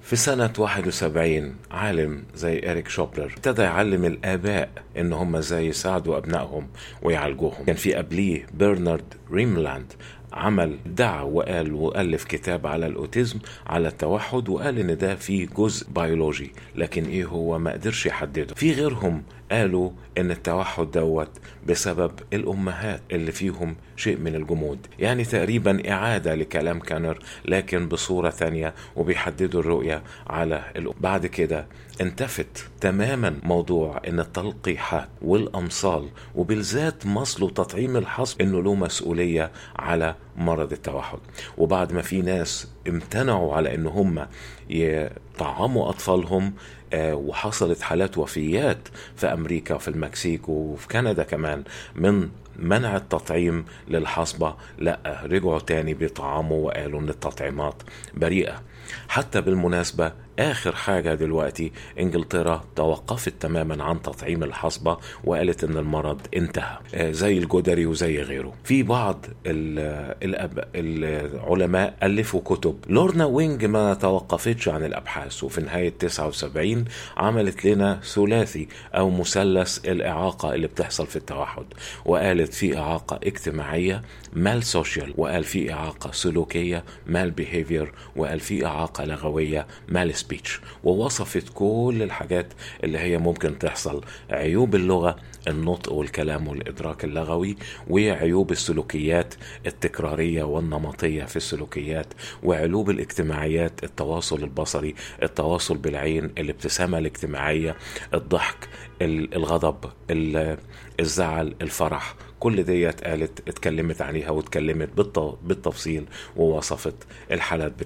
في سنة 71 عالم زي إريك شوبلر ابتدى يعلم الآباء إن هم ازاي يساعدوا أبنائهم ويعالجوهم كان في قبليه برنارد ريملاند عمل دعا وقال وألف كتاب على الأوتيزم على التوحد وقال إن ده فيه جزء بيولوجي لكن إيه هو ما قدرش يحدده في غيرهم قالوا ان التوحد دوت بسبب الامهات اللي فيهم شيء من الجمود يعني تقريبا اعادة لكلام كانر لكن بصورة ثانية وبيحددوا الرؤية على الأم. بعد كده انتفت تماما موضوع ان التلقيحات والامصال وبالذات مصل وتطعيم الحصب انه له مسؤولية على مرض التوحد وبعد ما في ناس امتنعوا على ان هم يطعموا اطفالهم آه، وحصلت حالات وفيات في امريكا وفي المكسيك وفي كندا كمان من منع التطعيم للحصبة لا رجعوا تاني بيطعموا وقالوا ان التطعيمات بريئة حتى بالمناسبة اخر حاجة دلوقتي انجلترا توقفت تماما عن تطعيم الحصبة وقالت ان المرض انتهى آه، زي الجدري وزي غيره في بعض الأب العلماء الفوا كتب لورنا وينج ما توقفتش عن الابحاث وفي نهاية 79 عملت لنا ثلاثي او مثلث الاعاقة اللي بتحصل في التوحد وقالت في اعاقة اجتماعية مال سوشيال وقال في اعاقة سلوكية مال بيهيفير وقال في اعاقة لغوية مال سبيتش ووصفت كل الحاجات اللي هي ممكن تحصل عيوب اللغة النطق والكلام والإدراك اللغوي وعيوب السلوكيات التكرارية والنمطية في السلوكيات وعيوب الاجتماعيات التواصل البصري التواصل بالعين الابتسامة الاجتماعية الضحك الغضب الزعل الفرح كل ديت قالت اتكلمت عليها واتكلمت بالتفصيل ووصفت الحالات